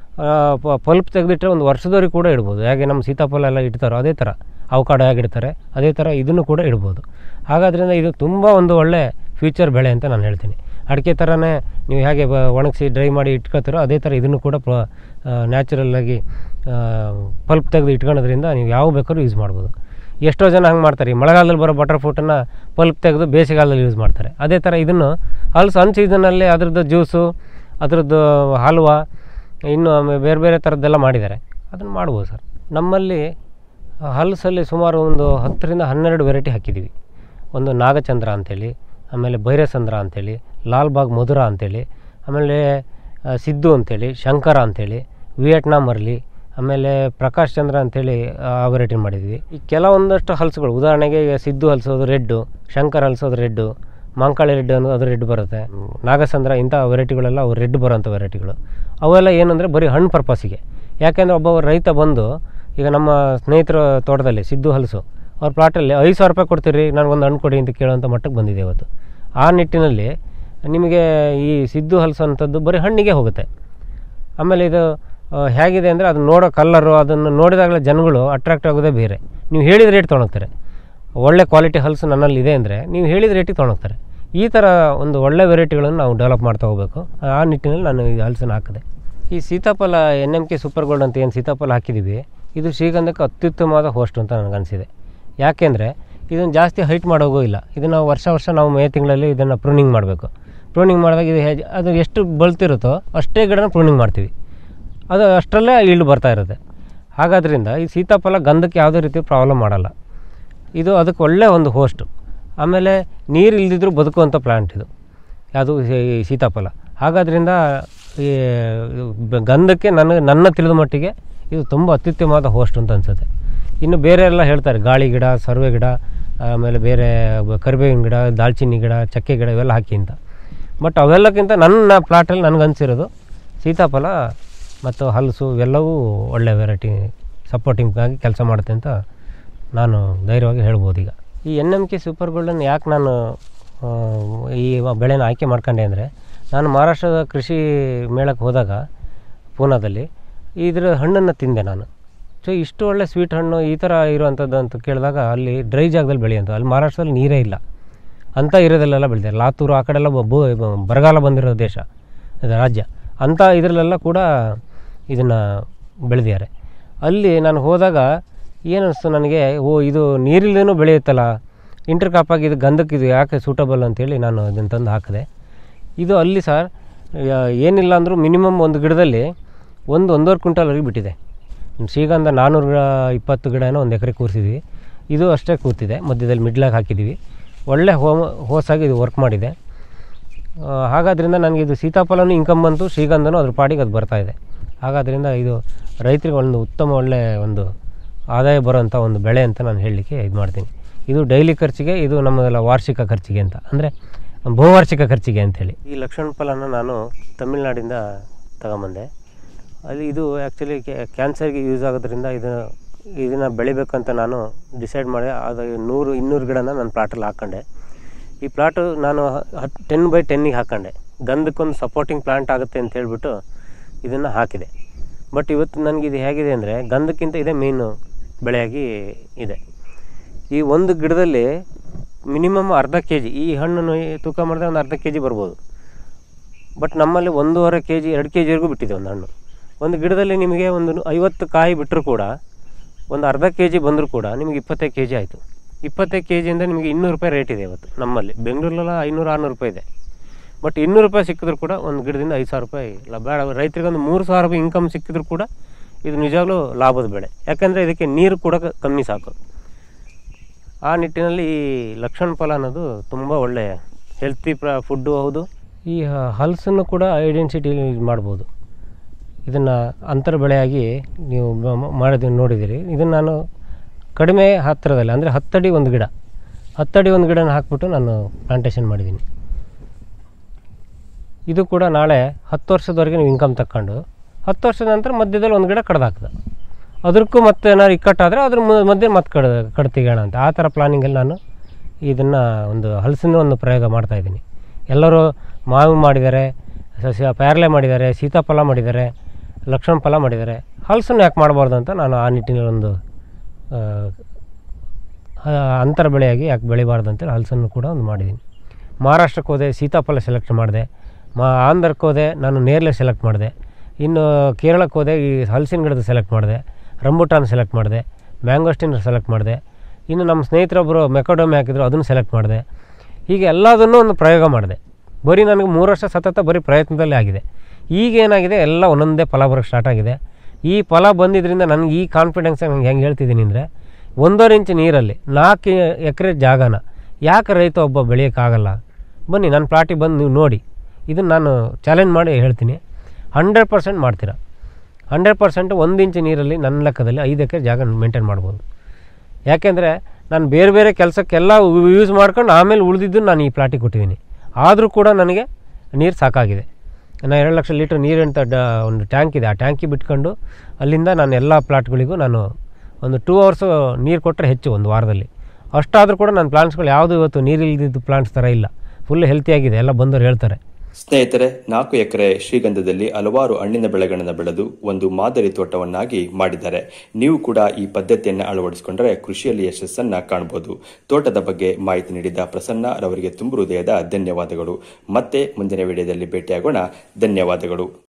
ಪಲ್ಪ್ ತೆಗೆದಿಟ್ಟರೆ ಒಂದು ವರ್ಷದವರೆಗೆ ಕೂಡ ಇಡ್ಬೋದು ಹೇಗೆ ನಮ್ಮ ಸೀತಾಫಲ ಎಲ್ಲ ಇಡ್ತಾರೋ ಅದೇ ಥರ ಅವಕಾಡೋ ಹೇಗೆ ಇಡ್ತಾರೆ ಅದೇ ಥರ ಇದನ್ನು ಕೂಡ ಇಡ್ಬೋದು ಹಾಗಾದ್ರಿಂದ ಇದು ತುಂಬ ಒಂದು ಒಳ್ಳೆ ಫ್ಯೂಚರ್ ಬೆಳೆ ಅಂತ ನಾನು ಹೇಳ್ತೀನಿ ಅಡಿಕೆ ಥರನೇ ನೀವು ಹೇಗೆ ಬ- ಒಣಗಿಸಿ ಡ್ರೈ ಮಾಡಿ ಇಟ್ಕೋತಾರೋ ಅದೇ ಥರ ಇದನ್ನು ಕೂಡ ಪ್ರ ನ್ಯಾಚುರಲ್ಲಾಗಿ ಪಲ್ಪ್ ತೆಗೆದು ಇಟ್ಕೊಳ್ಳೋದ್ರಿಂದ ನೀವು ಯಾವ ಬೇಕಾದ್ರೂ ಯೂಸ್ ಮಾಡ್ಬೋದು ಎಷ್ಟೋ ಜನ ಹಂಗೆ ಮಾಡ್ತಾರೆ ಈ ಮಳೆಗಾಲದಲ್ಲಿ ಬರೋ ಬಟರ್ ಫ್ರೂಟನ್ನು ಪಲ್ಪ್ ತೆಗೆದು ಬೇಸಿಗೆಗಾಲದಲ್ಲಿ ಯೂಸ್ ಮಾಡ್ತಾರೆ ಅದೇ ಥರ ಇದನ್ನು ಹಲ್ಸು ಅನ್ ಸೀಸನಲ್ಲಿ ಅದ್ರದ್ದು ಜ್ಯೂಸು ಅದ್ರದ್ದು ಹಲ್ವಾ ಇನ್ನು ಆಮೇಲೆ ಬೇರೆ ಬೇರೆ ಥರದ್ದೆಲ್ಲ ಮಾಡಿದ್ದಾರೆ ಅದನ್ನು ಮಾಡ್ಬೋದು ಸರ್ ನಮ್ಮಲ್ಲಿ ಹಲಸಲ್ಲಿ ಸುಮಾರು ಒಂದು ಹತ್ತರಿಂದ ಹನ್ನೆರಡು ವೆರೈಟಿ ಹಾಕಿದ್ದೀವಿ ಒಂದು ನಾಗಚಂದ್ರ ಅಂಥೇಳಿ ಆಮೇಲೆ ಭೈರಸಂದ್ರ ಅಂಥೇಳಿ ಲಾಲ್ಬಾಗ್ ಮಧುರ ಅಂಥೇಳಿ ಆಮೇಲೆ ಆ, ಸಿದ್ದು ಅಂಥೇಳಿ ಶಂಕರ ಅಂಥೇಳಿ ವಿಯೆಟ್ನಾಮ್ ಅರ್ಲಿ ಆಮೇಲೆ ಪ್ರಕಾಶ್ ಚಂದ್ರ ಅಂಥೇಳಿ ಆ ವೆರೈಟಿ ಮಾಡಿದ್ವಿ ಈ ಕೆಲವೊಂದಷ್ಟು ಹಲಸುಗಳು ಉದಾಹರಣೆಗೆ ಈಗ ಸಿದ್ದು ಹಲಸೋದು ರೆಡ್ಡು ಶಂಕರ್ ಹಲಸೋದು ರೆಡ್ಡು ಮಾಂಕಾಳಿ ರೆಡ್ ಅನ್ನೋದು ಅದು ರೆಡ್ ಬರುತ್ತೆ ನಾಗಸಂದ್ರ ಇಂಥ ವೆರೈಟಿಗಳೆಲ್ಲ ಅವು ರೆಡ್ ಬರೋಂಥ ವೆರೈಟಿಗಳು ಅವೆಲ್ಲ ಏನಂದರೆ ಬರೀ ಹಣ್ಣು ಪರ್ಪಸ್ಸಿಗೆ ಯಾಕೆಂದರೆ ಒಬ್ಬ ರೈತ ಬಂದು ಈಗ ನಮ್ಮ ಸ್ನೇಹಿತರ ತೋಟದಲ್ಲಿ ಸಿದ್ದು ಹಲಸು ಅವ್ರ ಪ್ಲಾಟಲ್ಲಿ ಐದು ಸಾವಿರ ರೂಪಾಯಿ ಕೊಡ್ತೀರಿ ನನಗೊಂದು ಹಣ್ಣು ಕೊಡಿ ಅಂತ ಕೇಳೋಂಥ ಮಟ್ಟಕ್ಕೆ ಬಂದಿದೆ ಇವತ್ತು ಆ ನಿಟ್ಟಿನಲ್ಲಿ ನಿಮಗೆ ಈ ಸಿದ್ದು ಹಲಸು ಅಂಥದ್ದು ಬರೀ ಹಣ್ಣಿಗೆ ಹೋಗುತ್ತೆ ಆಮೇಲೆ ಇದು ಆ, ಹೇಗಿದೆ ಅಂದರೆ ಅದು ನೋಡೋ ಕಲ್ಲರು ಅದನ್ನು ನೋಡಿದಾಗಲೇ ಜನಗಳು ಅಟ್ರಾಕ್ಟ್ ಆಗೋದೇ ಬೇರೆ ನೀವು ಹೇಳಿದ ರೇಟ್ ತೊಗೊಳೋಗ್ತಾರೆ ಒಳ್ಳೆ ಕ್ವಾಲಿಟಿ ಹಲ್ಸು ನನ್ನಲ್ಲಿ ಇದೆ ಅಂದರೆ ನೀವು ಹೇಳಿದ ರೇಟಿಗೆ ತೊಗೊಳೋಗ್ತಾರೆ ಈ ಥರ ಒಂದು ಒಳ್ಳೆ ವೆರೈಟಿಗಳನ್ನು ನಾವು ಡೆವಲಪ್ ಮಾಡ್ತಾ ಹೋಗಬೇಕು ಆ ನಿಟ್ಟಿನಲ್ಲಿ ನಾನು ಈ ಹಲ್ಸನ್ನು ಹಾಕಿದೆ ಈ ಸೀತಾಫಲ N M K super gold ಅಂತ ಏನು ಸೀತಾಫಲ ಹಾಕಿದ್ದೀವಿ ಇದು ಶ್ರೀಗಂಧಕ್ಕೆ ಅತ್ಯುತ್ತಮವಾದ ಹೋಸ್ಟ್ ಅಂತ ನನಗನ್ಸಿದೆ ಯಾಕೆಂದರೆ ಇದನ್ನು ಜಾಸ್ತಿ ಹೈಟ್ ಮಾಡೋಗೂ ಇಲ್ಲ ಇದನ್ನು ವರ್ಷ ವರ್ಷ ನಾವು ಮೇ ತಿಂಗಳಲ್ಲಿ ಇದನ್ನು ಪ್ರೂನಿಂಗ್ ಮಾಡಬೇಕು ಪ್ರೂನಿಂಗ್ ಮಾಡಿದಾಗ ಇದು ಹೆ- ಅದು ಎಷ್ಟು ಬಳ್ತಿರುತ್ತೋ ಅಷ್ಟೇ ಗಿಡನ ಪ್ರೂನಿಂಗ್ ಮಾಡ್ತೀವಿ ಅದು ಅಷ್ಟರಲ್ಲೇ ಈಲ್ಡ್ ಬರ್ತಾ ಇರುತ್ತೆ ಹಾಗಾದ್ರಿಂದ ಈ ಸೀತಾಫಲ ಗಂಧಕ್ಕೆ ಯಾವುದೇ ರೀತಿ ಪ್ರಾಬ್ಲಮ್ ಮಾಡಲ್ಲ ಇದು ಅದಕ್ಕೆ ಒಳ್ಳೆಯ ಒಂದು ಹೋಸ್ಟು ಆಮೇಲೆ ನೀರು ಇಲ್ದಿದ್ರೂ ಬದುಕುವಂಥ ಪ್ಲ್ಯಾಂಟ್ ಇದು ಯಾವುದು ಈ ಸೀತಾಫಲ ಹಾಗಾದ್ರಿಂದ ಈ ಬ- ಗಂಧಕ್ಕೆ ನನಗೆ ನನ್ನ ತಿಳಿದ ಮಟ್ಟಿಗೆ ಇದು ತುಂಬ ಅತ್ಯುತ್ತಮವಾದ ಹೋಸ್ಟ್ ಅಂತ ಅನಿಸುತ್ತೆ ಇನ್ನು ಬೇರೆ ಎಲ್ಲ ಹೇಳ್ತಾರೆ ಗಾಳಿ ಗಿಡ ಸರ್ವೆ ಗಿಡ ಆಮೇಲೆ ಬೇರೆ ಬ- ಕರಿಬೇವಿನ ಗಿಡ ದಾಲ್ಚಿನ್ನಿ ಗಿಡ ಚಕ್ಕೆ ಗಿಡ ಇವೆಲ್ಲ ಹಾಕಿ ಅಂತ ಬಟ್ ಅವೆಲ್ಲಕ್ಕಿಂತ ನನ್ನ ಪ್ಲಾಟಲ್ಲಿ ನನಗನ್ಸಿರೋದು ಸೀತಾಫಲ ಮತ್ತು ಹಲಸು ಇವೆಲ್ಲವೂ ಒಳ್ಳೆ ವೆರೈಟಿ ಸಪೋರ್ಟಿಂಗಾಗಿ ಕೆಲಸ ಮಾಡುತ್ತೆ ಅಂತ ನಾನು ಧೈರ್ಯವಾಗಿ ಹೇಳ್ಬೋದು ಈಗ ಈ ಎನ್ ಎಮ್ ಕೆ ಸೂಪರ್ ಗೋಲ್ಡನ್ನು ಯಾಕೆ ನಾನು ಆ, ಈ ವ- ಬೆಳೆನ ಆಯ್ಕೆ ಮಾಡ್ಕೊಂಡೆ ಅಂದರೆ ನಾನು ಮಹಾರಾಷ್ಟ್ರದ ಕೃಷಿ ಮೇಳಕ್ಕೆ ಹೋದಾಗ ಪೂನಾದಲ್ಲಿ ಇದರ ಹಣ್ಣನ್ನು ತಿಂದೆ ನಾನು ಸೊ ಇಷ್ಟು ಒಳ್ಳೆ ಸ್ವೀಟ್ ಹಣ್ಣು ಈ ಥರ ಇರುವಂಥದ್ದು ಅಂತ ಕೇಳಿದಾಗ ಅಲ್ಲಿ ಡ್ರೈ ಜಾಗದಲ್ಲಿ ಬೆಳೆಯುವಂಥ ಅಲ್ಲಿ ಮಹಾರಾಷ್ಟ್ರದಲ್ಲಿ ನೀರೇ ಇಲ್ಲ ಅಂಥ ಇರೋದಲ್ಲೆಲ್ಲ ಬೆಳೆದಿದ್ದಾರೆ ಲಾತೂರು ಆ ಕಡೆಲ್ಲ ಬ- ಭೂ- ಬ- ಬರಗಾಲ ಬಂದಿರೋ ದೇಶ ಇದು ರಾಜ್ಯ ಅಂಥ ಇದರಲ್ಲೆಲ್ಲ ಕೂಡ ಇದನ್ನು ಬೆಳೆದಿದ್ದಾರೆ ಅಲ್ಲಿ ನಾನು ಹೋದಾಗ ಏನು ಅನಿಸ್ತು ನನಗೆ ಓ ಇದು ನೀರಿಲ್ಲದೇನೂ ಬೆಳೆಯುತ್ತಲ್ಲ ಇಂಟರ್ ಕಾಪಾಗಿ ಇದು ಗಂಧಕ್ಕೆ ಇದು ಯಾಕೆ ಸೂಟಬಲ್ ಅಂತೇಳಿ ನಾನು ಇದನ್ನು ತಂದು ಹಾಕಿದೆ ಇದು ಅಲ್ಲಿ ಸರ್ ಯಾ- ಏನಿಲ್ಲ ಅಂದರೂ ಮಿನಿಮಮ್ ಒಂದು ಗಿಡದಲ್ಲಿ ಒಂದು ಒಂದೂವರೆ ಕ್ವಿಂಟಲ್ವರೆಗೆ ಬಿಟ್ಟಿದೆ ಶ್ರೀಗಂಧ ನಾನ್ನೂರ ಇಪ್ಪತ್ತು ಗಿಡ ಏನೋ ಒಂದು ಎಕರೆ ಕೂರಿಸಿದ್ವಿ ಇದು ಅಷ್ಟೇ ಕೂತಿದೆ ಮಧ್ಯದಲ್ಲಿ ಮಿಡ್ಲಾಗಿ ಹಾಕಿದ್ದೀವಿ ಒಳ್ಳೆ ಹೋ ಹೋಸಾಗಿ ಇದು ವರ್ಕ್ ಮಾಡಿದೆ ಆ, ಹಾಗಾದ್ರಿಂದ ನನಗೆ ಇದು ಸೀತಾಫಲನೂ ಇನ್ಕಮ್ ಬಂತು ಶ್ರೀಗಂಧನೂ ಅದ್ರ ಪಾಡಿಗೆ ಅದು ಬರ್ತಾ ಇದೆ ಹಾಗಾದ್ರಿಂದ ಇದು ರೈತರಿಗೆ ಒಂದು ಉತ್ತಮ ಒಳ್ಳೆ ಒಂದು ಆದಾಯ ಬರೋಂಥ ಒಂದು ಬೆಳೆ ಅಂತ ನಾನು ಹೇಳಲಿಕ್ಕೆ ಇದು ಮಾಡ್ತೀನಿ ಇದು ಡೈಲಿ ಖರ್ಚಿಗೆ ಇದು ನಮ್ಮದೆಲ್ಲ ವಾರ್ಷಿಕ ಖರ್ಚಿಗೆ ಅಂತ ಅಂದರೆ ಬಹುವಾರ್ಷಿಕ ಖರ್ಚಿಗೆ ಅಂತೇಳಿ ಈ ಲಕ್ಷಣ ಫಲನ ನಾನು ತಮಿಳ್ನಾಡಿಂದ ತಗೊಂಬಂದೆ ಅಲ್ಲಿ ಇದು ಆ್ಯಕ್ಚುಲಿ ಕ್ಯಾನ್ಸರ್ಗೆ ಯೂಸ್ ಆಗೋದ್ರಿಂದ ಇದು ಇದನ್ನು ಬೆಳಿಬೇಕಂತ ನಾನು ಡಿಸೈಡ್ ಮಾಡಿ ಅದು ನೂರು ಇನ್ನೂರು ಗಿಡನ ನನ್ನ ಪ್ಲಾಟಲ್ಲಿ ಹಾಕ್ಕೊಂಡೆ ಈ ಪ್ಲಾಟು ನಾನು ಹತ್ತು ಟೆನ್ ಬೈ ಟೆನ್ನಿಗೆ ಹಾಕೊಂಡೆ ಗಂಧಕ್ಕೊಂದು ಸಪೋರ್ಟಿಂಗ್ ಪ್ಲಾಂಟ್ ಆಗುತ್ತೆ ಅಂತ ಹೇಳ್ಬಿಟ್ಟು ಇದನ್ನು ಹಾಕಿದೆ ಬಟ್ ಇವತ್ತು ನನಗೆ ಇದು ಹೇಗಿದೆ ಅಂದರೆ ಗಂಧಕ್ಕಿಂತ ಇದೇ ಮೇಯ್ನು ಬೆಳೆಯಾಗಿ ಇದೆ ಈ ಒಂದು ಗಿಡದಲ್ಲಿ ಮಿನಿಮಮ್ ಅರ್ಧ ಕೆ ಜಿ ಈ ಹಣ್ಣನ್ನು ತೂಕ ಮಾಡಿದ್ರೆ ಒಂದು ಅರ್ಧ ಕೆ ಜಿ ಬರ್ಬೋದು ಬಟ್ ನಮ್ಮಲ್ಲಿ ಒಂದೂವರೆ ಕೆ ಜಿ ಎರಡು ಕೆ ಜಿವರೆಗೂ ಬಿಟ್ಟಿದೆ ಒಂದು ಹಣ್ಣು ಒಂದು ಗಿಡದಲ್ಲಿ ನಿಮಗೆ ಒಂದು ಐವತ್ತು ಕಾಯಿ ಬಿಟ್ಟರೂ ಕೂಡ ಒಂದು ಅರ್ಧ ಕೆ ಜಿ ಬಂದರೂ ಕೂಡ ನಿಮಗೆ ಇಪ್ಪತ್ತೈದು ಕೆ ಜಿ ಆಯಿತು ಇಪ್ಪತ್ತೈದು ಕೆ ಜಿಯಿಂದ ನಿಮಗೆ ಇನ್ನೂರು ರೂಪಾಯಿ ರೇಟ್ ಇದೆ ಇವತ್ತು ನಮ್ಮಲ್ಲಿ ಬೆಂಗಳೂರಲ್ಲೆಲ್ಲ ಐನೂರು ಆರುನೂರು ರೂಪಾಯಿ ಇದೆ ಬಟ್ ಇನ್ನೂರು ರೂಪಾಯಿ ಸಿಕ್ಕಿದ್ರು ಕೂಡ ಒಂದು ಗಿಡದಿಂದ ಐದು ಸಾವಿರ ರೂಪಾಯಿ ಲಾಭ ಬೇಡ ರೈತರಿಗೆ ಒಂದು ಮೂರು ಸಾವಿರ ರೂಪಾಯಿ ಇನ್ಕಮ್ ಸಿಕ್ಕಿದ್ರು ಕೂಡ ಇದು ನಿಜವಾಗ್ಲೂ ಲಾಭದ ಬೆಳೆ ಯಾಕಂದರೆ ಇದಕ್ಕೆ ನೀರು ಕೂಡ ಕ- ಕಮ್ಮಿ ಸಾಕು ಆ ನಿಟ್ಟಿನಲ್ಲಿ ಈ ಲಕ್ಷಣ ಫಲ ಅನ್ನೋದು ತುಂಬ ಒಳ್ಳೆ ಹೆಲ್ತಿ ಪ್ರ ಫುಡ್ಡು ಹೌದು ಈ ಹ- ಹಲಸನ್ನು ಕೂಡ ಐಡೆನ್ಸಿಟಿ ಮಾಡ್ಬೋದು ಇದನ್ನು ಅಂತರ ಬೆಳೆಯಾಗಿ ನೀವು ಮ- ಮ- ಮಾಡಿದ ನೋಡಿದ್ದೀರಿ ಇದನ್ನು ನಾನು ಕಡಿಮೆ ಹತ್ತಿರದಲ್ಲಿ ಅಂದರೆ ಹತ್ತಡಿ ಒಂದು ಗಿಡ ಹತ್ತಡಿ ಒಂದು ಗಿಡನ ಹಾಕ್ಬಿಟ್ಟು ನಾನು ಪ್ಲಾಂಟೇಷನ್ ಮಾಡಿದ್ದೀನಿ ಇದು ಕೂಡ ನಾಳೆ ಹತ್ತು ವರ್ಷದವರೆಗೆ ನೀವು ಇನ್ಕಮ್ ತಕ್ಕೊಂಡು ಹತ್ತು ವರ್ಷದ ನಂತರ ಮಧ್ಯದಲ್ಲಿ ಒಂದು ಗಿಡ ಕಡ್ದಾಕ್ದೆ ಅದಕ್ಕೂ ಮತ್ತೆ ಏನಾದ್ರು ಇಕ್ಕಟ್ಟಾದರೆ ಅದ್ರ ಮು- ಮಧ್ಯೆ ಮತ್ತೆ ಕಡ್ ಕಡ್ತಿಗೋಣ ಅಂತ ಆ ಥರ ಪ್ಲಾನಿಂಗಲ್ಲಿ ನಾನು ಇದನ್ನು ಒಂದು ಹಲಸಿನ ಒಂದು ಪ್ರಯೋಗ ಮಾಡ್ತಾಯಿದ್ದೀನಿ ಎಲ್ಲರೂ ಮಾವು ಮಾಡಿದ್ದಾರೆ ಸಸ್ಯ ಪ್ಯಾರ್ಲೆ ಮಾಡಿದ್ದಾರೆ ಸೀತಾಫಲ ಮಾಡಿದ್ದಾರೆ ಲಕ್ಷಣ ಫಲ ಮಾಡಿದ್ದಾರೆ ಹಲಸನ್ನು ಯಾಕೆ ಮಾಡಬಾರ್ದು ಅಂತ ನಾನು ಆ ನಿಟ್ಟಿನಲ್ಲಿ ಒಂದು ಆ, ಆ, ಅಂತರ ಬೆಳೆಯಾಗಿ ಯಾಕೆ ಬೆಳಿಬಾರ್ದು ಅಂತೇಳಿ ಹಲಸನ್ನು ಕೂಡ ಒಂದು ಮಾಡಿದ್ದೀನಿ ಮಹಾರಾಷ್ಟ್ರಕ್ಕೆ ಹೋದೆ ಸೀತಾಫಲ ಸೆಲೆಕ್ಟ್ ಮಾಡಿದೆ ಮಾ ಆಂಧ್ರಕ್ಕೆ ಹೋದೆ ನಾನು ನೇರಳೆ ಸೆಲೆಕ್ಟ್ ಮಾಡಿದೆ ಇನ್ನು ಕೇರಳಕ್ಕೆ ಹೋದೆ ಈ ಹಲಸಿನ ಗಿಡದ ಸೆಲೆಕ್ಟ್ ಮಾಡಿದೆ ರಂಬುಟಾನ್ ಸೆಲೆಕ್ಟ್ ಮಾಡಿದೆ ಮ್ಯಾಂಗೋಸ್ಟಿನ್ ಸೆಲೆಕ್ಟ್ ಮಾಡಿದೆ ಇನ್ನು ನಮ್ಮ ಸ್ನೇಹಿತರೊಬ್ಬರು ಮೆಕೋಡೊಮಿ ಹಾಕಿದ್ರು ಅದನ್ನು ಸೆಲೆಕ್ಟ್ ಮಾಡಿದೆ ಹೀಗೆ ಎಲ್ಲದನ್ನೂ ಒಂದು ಪ್ರಯೋಗ ಮಾಡಿದೆ ಬರೀ ನನಗೆ ಮೂರು ವರ್ಷ ಸತತ ಬರೀ ಪ್ರಯತ್ನದಲ್ಲೇ ಆಗಿದೆ ಈಗ ಏನಾಗಿದೆ ಎಲ್ಲ ಒಂದೊಂದೇ ಫಲ ಬರೋಕ್ಕೆ ಸ್ಟಾರ್ಟ್ ಆಗಿದೆ ಈ ಫಲ ಬಂದಿದ್ದರಿಂದ ನನಗೆ ಈ ಕಾನ್ಫಿಡೆನ್ಸ್ ನಂಗೆ ಹೆಂಗೆ ಹೇಳ್ತಿದ್ದೀನಿ ಅಂದರೆ ಒಂದೂವರೆ ಇಂಚ್ ನೀರಲ್ಲಿ ನಾಲ್ಕು ಎಕರೆ ಜಾಗನ ಯಾಕೆ ರೈತ ಒಬ್ಬ ಬೆಳೆಯೋಕ್ಕಾಗಲ್ಲ ಬನ್ನಿ ನನ್ನ ಪ್ಲಾಟಿಗೆ ಬಂದು ನೀವು ನೋಡಿ ಇದನ್ನು ನಾನು ಚಾಲೆಂಜ್ ಮಾಡಿ ಹೇಳ್ತೀನಿ ಹಂಡ್ರೆಡ್ ಪರ್ಸೆಂಟ್ ಮಾಡ್ತೀರಾ ಹಂಡ್ರೆಡ್ ಪರ್ಸೆಂಟ್ ಒಂದು ಇಂಚು ನೀರಲ್ಲಿ ನನ್ನ ಲೆಕ್ಕದಲ್ಲಿ ಐದು ಎಕರೆ ಜಾಗ ಮೇಂಟೈನ್ ಮಾಡ್ಬೋದು ಯಾಕೆಂದರೆ ನಾನು ಬೇರೆ ಬೇರೆ ಕೆಲಸಕ್ಕೆಲ್ಲ ಯೂಸ್ ಮಾಡ್ಕೊಂಡು ಆಮೇಲೆ ಉಳಿದಿದ್ದು ನಾನು ಈ ಪ್ಲಾಟಿಗೆ ಕೊಟ್ಟಿದ್ದೀನಿ ಆದರೂ ಕೂಡ ನನಗೆ ನೀರು ಸಾಕಾಗಿದೆ ನಾನು ಎರಡು ಲಕ್ಷ ಲೀಟ್ರ್ ನೀರಂತ ಡ ಒಂದು ಟ್ಯಾಂಕ್ ಇದೆ ಆ ಟ್ಯಾಂಕಿ ಬಿಟ್ಕೊಂಡು ಅಲ್ಲಿಂದ ನಾನು ಎಲ್ಲ ಪ್ಲಾಟ್ಗಳಿಗೂ ನಾನು ಒಂದು ಟೂ ಅವರ್ಸು ನೀರು ಕೊಟ್ಟರೆ ಹೆಚ್ಚು ಒಂದು ವಾರದಲ್ಲಿ ಅಷ್ಟಾದರೂ ಕೂಡ ನನ್ನ ಪ್ಲಾಂಟ್ಸ್ಗಳು ಯಾವುದು ಇವತ್ತು ನೀರಿಲ್ದಿದ್ದು ಪ್ಲಾಂಟ್ಸ್ ಥರ ಇಲ್ಲ ಫುಲ್ ಹೆಲ್ತಿಯಾಗಿದೆ ಎಲ್ಲ ಬಂದವರು ಹೇಳ್ತಾರೆ ಸ್ನೇಹಿತರೆ ನಾಲ್ಕು ಎಕರೆ ಶ್ರೀಗಂಧದಲ್ಲಿ ಹಲವಾರು ಹಣ್ಣಿನ ಬೆಳೆಗಳನ್ನು ಬೆಳೆದು ಒಂದು ಮಾದರಿ ತೋಟವನ್ನಾಗಿ ಮಾಡಿದ್ದಾರೆ ನೀವು ಕೂಡ ಈ ಪದ್ಧತಿಯನ್ನು ಅಳವಡಿಸಿಕೊಂಡರೆ ಕೃಷಿಯಲ್ಲಿ ಯಶಸ್ಸನ್ನ ಕಾಣಬಹುದು ತೋಟದ ಬಗ್ಗೆ ಮಾಹಿತಿ ನೀಡಿದ ಪ್ರಸನ್ನ ರವರಿಗೆ ತುಂಬು ಹೃದಯದ ಧನ್ಯವಾದಗಳು ಮತ್ತೆ ಮುಂದಿನ ವಿಡಿಯೋದಲ್ಲಿ ಭೇಟಿಯಾಗೋಣ ಧನ್ಯವಾದಗಳು